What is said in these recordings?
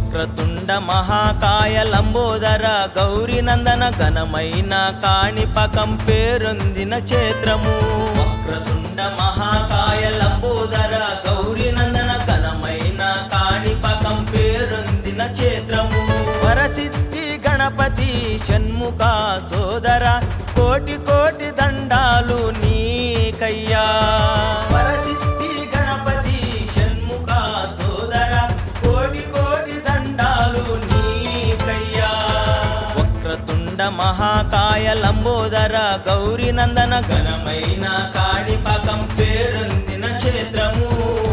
వక్రతుండ మహాకాయ లంబోదర గౌరి నందన ఘనమైన కాణిపకం పేరొందిన క్షేత్రము వక్రతుండ మహాకాయ లంబోదర గౌరి నందన ఘనమైన కాణిపకం పేరొందిన క్షేత్రము వరసిద్ధి గణపతి షణ్ముఖ సోదర కోటి కోటి దండాలు నీకయ్యా వరసిద్ధి గణపతి షణ్ముఖ సోదర కోటి కోటి దండాలు నీకయ్యా వక్రతుండ మహాకాయ లంబోదర గౌరి నందన ఘనమైన కాణిపకం పేరొందిన క్షేత్రము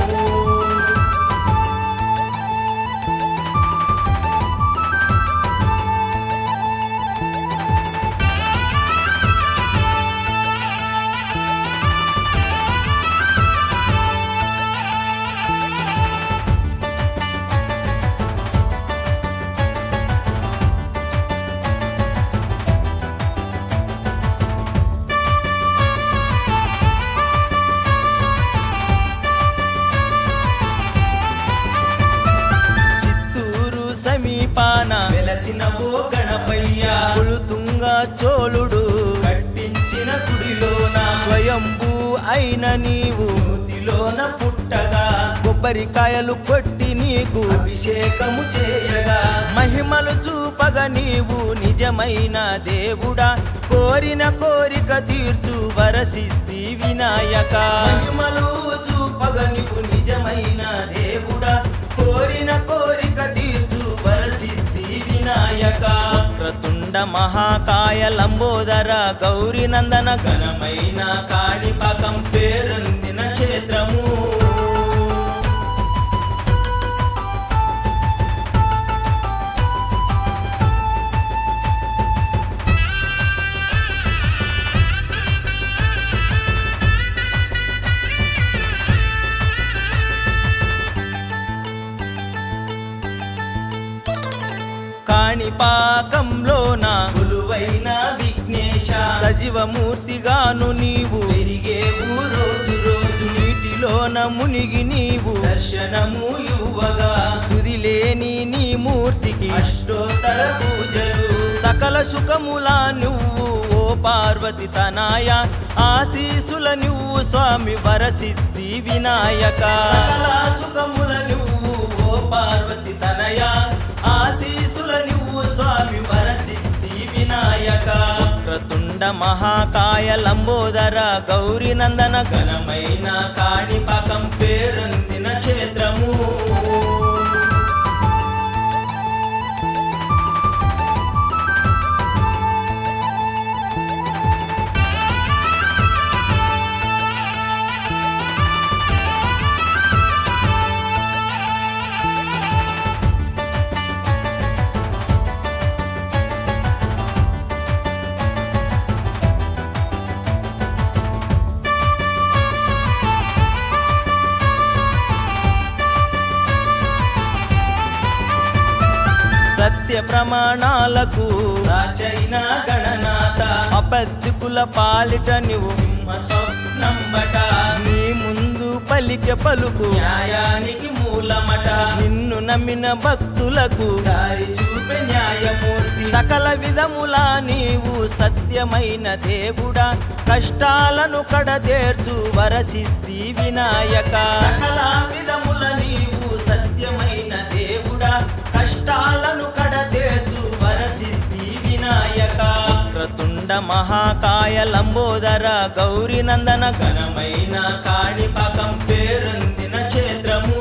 చిత్తూరు సమీపాన వెలసిన ఓ గణపయ్య పులుతుంగ చోళుడు కట్టించిన గుడిలోన స్వయంభూ అయిన నీవు నూతిలోన పుట్టగా కొబ్బరికాయలు కొట్టి నీకు అభిషేకము చేయగా మహిమలు చూపగ నీవు నిజమైన దేవుడా కోరిన కోరిక తీర్చు వరసిద్ధి వినాయక మహిమలు చూపగ నీవు నిజమైన దేవుడా కోరిన కోరిక తీర్చు వరసిద్ధి వినాయక వక్రతుండ మహాకాయ లంబోదర గౌరి నందన ఘనమైన కాణిపకం పేరొందిన క్షేత్రము కాణిపాకంలోన కొలువైన విఘ్నేశ సజీవమూర్తిగాను నీవు పెరిగేవు రోజు రోజు నీటిలోన మునిగి నీవు దర్శనము యువగా తుదిలేని నీ మూర్తికి అష్టోత్తర పూజలు సకల సుఖములా నువ్వు ఓ పార్వతి తనాయ ఆశీసుల నువ్వు స్వామి వరసిద్ధి వినాయక సకల సుఖముల నువ్వు ఓ పార్వతి తనయ ఆశీసుల నువ్వు స్వామి వరసిద్ధి వినాయక వక్రతుండ మహాకాయ లంబోదర గౌరి నందన ఘనమైన కాణిపకం పేరొందిన క్షేత్రము సత్య ప్రమాణాలకు రాచైన గణనాథ అబద్ధికుల పాలిట నువ్వు సింహ స్వప్నంబట నీ ముందు పలికె పలుకు న్యాయానికి మూలమట నిన్ను నమ్మిన భక్తులకు దారి చూపే న్యాయమూర్తి సకల విధములా నీవు సత్యమైన దేవుడా కష్టాలను కడదేర్చు వరసిద్ధి వినాయక సకల విధముల నీవు సత్యమైన దేవుడా కష్టాలను కడదేర్చు వరసిద్ధి వినాయక వక్రతుండ మహాకాయ లంబోదర గౌరి నందన ఘనమైన కాణిపకం పేరొందిన క్షేత్రము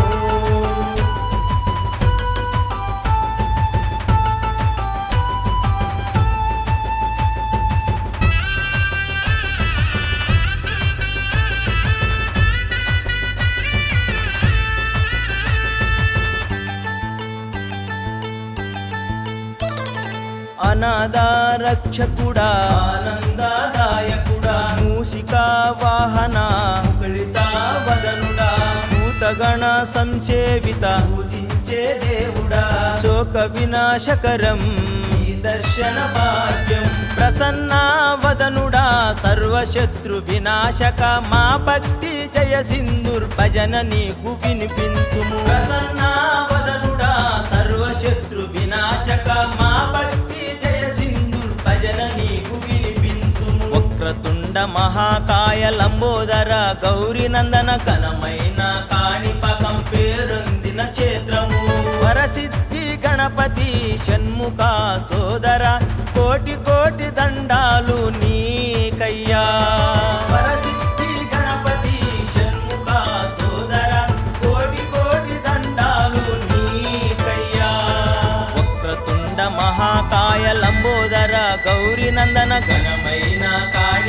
అనాథ రక్షకుడా ఆనందదాయకుడా మూషికా వాహన ముకుళిత వదనుడా భూతగణ సంసేవిత పూజించే దేవుడా శోక వినాశకరం ఈ దర్శన భాగ్యం ప్రసన్న వదనుడా సర్వశత్రు వినాశక మా భక్తి జయ సింధుర్ భజన నీకు వినిపింతుము ప్రసన్న వదనుడా సర్వ వక్రతుండ మహాకాయ లంబోదర గౌరీ నందన ఘనమైన కాణిపకం పేరొందిన క్షేత్రము వరసిద్ధి గణపతి షణ్ముఖ సోదర కోటి కోటి దండాలు నీకయ్యా వరసిద్ధి గణపతి షణ్ముఖ సోదర కోటి కోటి దండాలు నీకయ్యా వక్రతుండ మహాకాయ లంబోదర గౌరీ నందన ఘనమైన కాళి